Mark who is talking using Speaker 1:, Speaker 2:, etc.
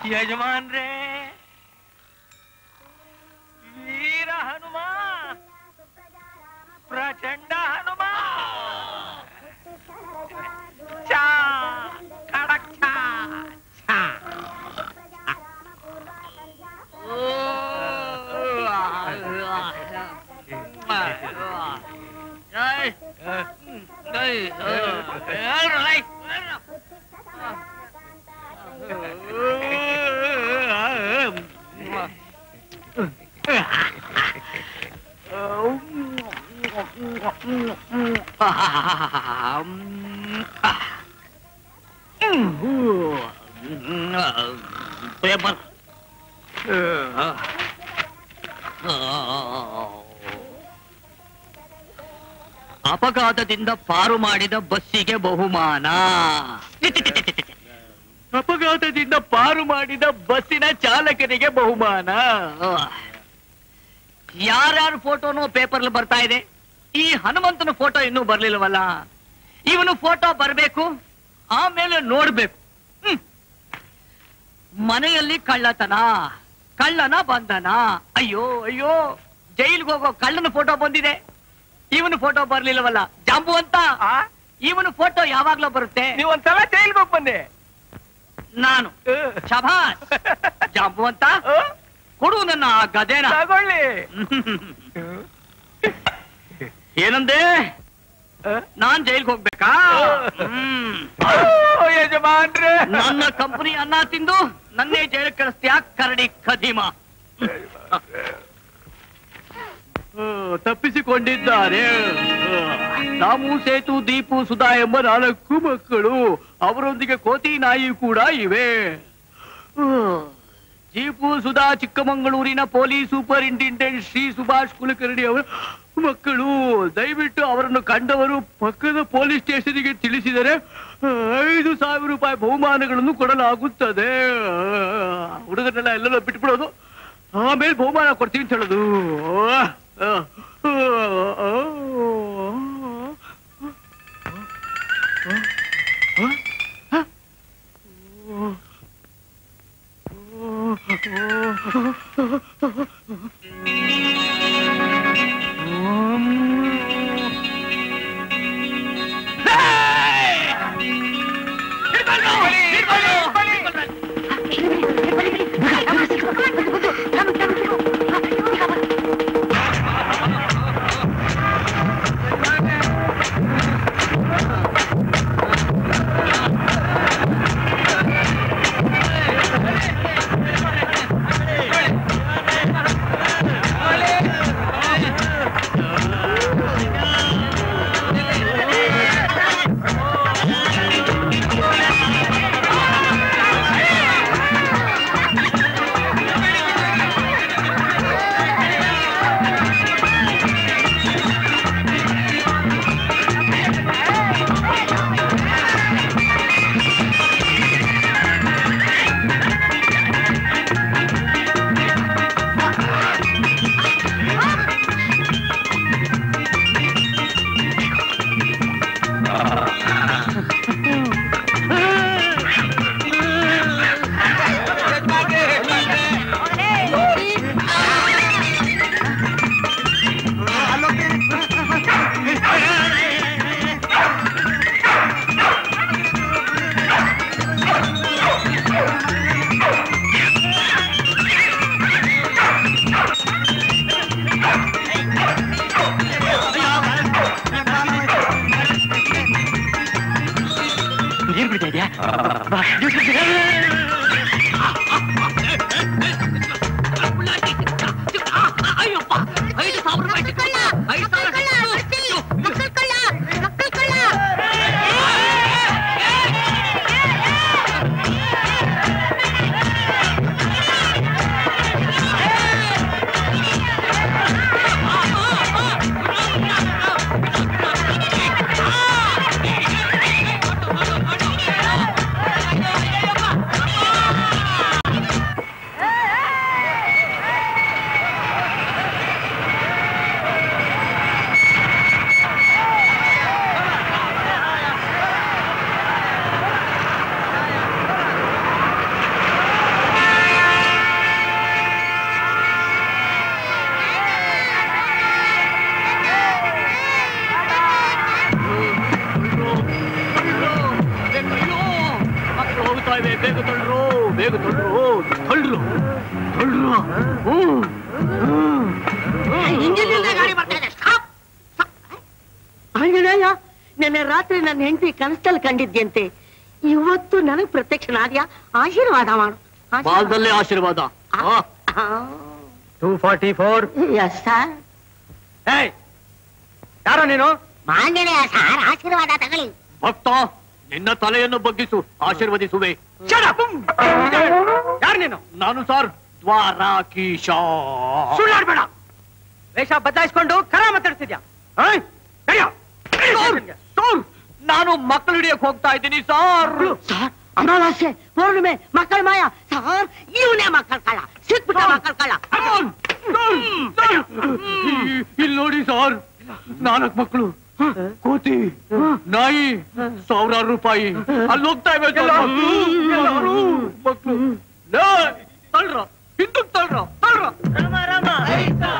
Speaker 1: ಯಜಮಾನ್ರೇ ವೀರ ಹನುಮ ಪ್ರಚಂಡ ಹನುಮ ಚಾ ಖಡಕ್ ಚಾ ಚಾ ಪೇಪರ್ ಅಪಘಾತದಿಂದ ಪಾರು ಮಾಡಿದ ಬಸ್ಸಿಗೆ ಬಹುಮಾನ ಅಪಘಾತದಿಂದ ಪಾರು ಮಾಡಿದ ಬಸ್ಸಿನ ಚಾಲಕನಿಗೆ ಬಹುಮಾನ ಯಾರ್ಯಾರ ಫೋಟೋನು ಪೇಪರ್ಲಿ ಬರ್ತಾ ಇದೆ ಈ ಹನುಮಂತನ ಫೋಟೋ ಇನ್ನೂ ಬರ್ಲಿಲ್ವಲ್ಲ ಇವನು ಫೋಟೋ ಬರ್ಬೇಕು ಆಮೇಲೆ ನೋಡ್ಬೇಕು ಹ್ಮ್. ಮನೆಯಲ್ಲಿ ಕಳ್ಳತನ ಕಳ್ಳನ ಬಂಧನ ಅಯ್ಯೋ ಅಯ್ಯೋ ಜೈಲ್ಗೆ ಹೋಗೋ ಕಳ್ಳನ ಫೋಟೋ ಬಂದಿದೆ ಇವನು ಫೋಟೋ ಬರ್ಲಿಲ್ಲವಲ್ಲ ಜಾಂಬು ಅಂತ ಇವನು ಫೋಟೋ ಯಾವಾಗ್ಲೂ ಬರುತ್ತೆ
Speaker 2: ನೀವ್ ಒಂದ್ಸಲ ಜೈಲ್ಗೆ ಹೋಗ್ ಬಂದೆ
Speaker 1: ನಾನು ಶಭಾಸ್ ಜಾಂಬು ಅಂತ ಕೊಡು ನನ್ನ ಆ ಗದೆನ
Speaker 2: ತಗೊಳ್ಳಿ
Speaker 1: ಏನಂದೆ ನಾನ್ ಜೈಲ್ಗೆ ಹೋಗ್ಬೇಕಾ ಹ್ಮ್.
Speaker 2: ಓ, ಯಜಮಾನ್ರೆ
Speaker 1: ನನ್ನ ಕಂಪನಿ ಅನ್ನ ತಿಂದು ನನ್ನೇ ಜೈಲಿಗೆ ಕಳಿಸ್ತೀಯಾ ಕರಡಿ ಖದೀಮ ತಪ್ಪಿಸಿಕೊಂಡಿದ್ದಾರೆ ರಾಮು ಸೇತು ದೀಪು ಸುಧಾ ಎಂಬ ನಾಲ್ಕು ಮಕ್ಕಳು ಅವರೊಂದಿಗೆ ಕೋತಿ ನಾಯಿ ಕೂಡ ಇವೆ ಜೀಪು ಸುಧಾ ಚಿಕ್ಕಮಗಳೂರಿನ ಪೊಲೀಸ್ ಸೂಪರಿಂಟೆಂಡೆಂಟ್ ಶ್ರೀ ಸುಭಾಷ್ ಕುಲಕರ್ಣಿ ಅವರ ಮಕ್ಕಳು ದಯವಿಟ್ಟು ಅವರನ್ನು ಕಂಡವರು ಪಕ್ಕದ ಪೊಲೀಸ್ ಸ್ಟೇಷನ್ಗೆ ತಿಳಿಸಿದರೆ ಐದು ಸಾವಿರ ರೂಪಾಯಿ ಬಹುಮಾನಗಳನ್ನು ಕೊಡಲಾಗುತ್ತದೆ ಹುಡುಗರನ್ನೆಲ್ಲ ಎಲ್ಲೆಲ್ಲೋ ಬಿಟ್ಬಿಡೋದು ಆಮೇಲೆ ಬಹುಮಾನ ಕೊಡ್ತೀವಿ ಅಂತ ಹೇಳೋದು
Speaker 2: ಆ
Speaker 1: ಬೇಗ ತಳ್ರು ತಳ್ರು ತಳ್ರು ಹ್ಮ್. ಹ್ಮ್.
Speaker 3: ಇಂಜಿನಿಂದ ಗಾಡಿ ಬರ್ತಾ ಇದೆ ಸ್ಟಾಪ್ ಆಂಜನೇಯ ನಿನ್ನೆ ರಾತ್ರಿ ನನ್ನ ಹೆಂಡತಿ ಕನಸಲ್ಲಿ ಕಂಡಿದ್ಯಂತೆ ಇವತ್ತು ನನಗ್ ಪ್ರತ್ಯಕ್ಷನಾದ್ಯಾ ಆಶೀರ್ವಾದ ಮಾಡು
Speaker 1: ಬಾಲ್ದಲ್ಲೇ ಆಶೀರ್ವಾದ two forty four
Speaker 3: S sir
Speaker 1: ಯಾರ ನೀನು
Speaker 3: ಆಂಜನೇಯ ಸರ್ ಆಶೀರ್ವಾದ ತಗೊಳ್ಳಿ
Speaker 1: ಭಕ್ತ ನಿನ್ನ ತಲೆಯನ್ನು ಬಗ್ಗಿಸು ಆಶೀರ್ವದಿಸುವೆ
Speaker 2: ಯಾರು ನೀನು
Speaker 1: ನಾನು ಸರ್ ದ್ವಾರಾಕೀಶ
Speaker 2: ಸುಳ್ಳಾಡ್ಬೇಡ ವೇಷ ಬದಲಾಯಿಸ್ಕೊಂಡು ಕರ ಮಾತಾಡ್ತಿದ್ಯಾ
Speaker 1: ಸರ್, ಸರ್, ನಾನು ಮಕ್ಕಳು ಹಿಡಿಯಕ್ ಹೋಗ್ತಾ ಇದ್ದೀನಿ ಸರ್
Speaker 3: ಸರ್ ಅಮಾವಾಸ್ಯೆ ಪೌರ್ಣಿಮೆ ಮಕ್ಕಳ ಮಾಯ ಸರ್ ಇವನೇ ಮಕ್ಕಳ ಕಳ್ಳ ಸಿಕ್ಬಿಟ್ಟ ಮಕ್ಕಳ ಕಳ್ಳ
Speaker 1: ಇಲ್ಲಿ ನೋಡಿ ಸರ್ ನಾಲ್ಕು ಮಕ್ಕಳು ಕೋತಿ ನಾಯಿ ಸಾವಿರಾರು ರೂಪಾಯಿ ಅಲ್ಲಿ ಹೋಗ್ತಾ ಇವೆ ಸರ್ ಮಕ್ಳು. ಮಕ್ಳು ಲೇ, ತಳ್ರ ಹಿಂದಕ್ ತಳ್ರ ತಳ್ರ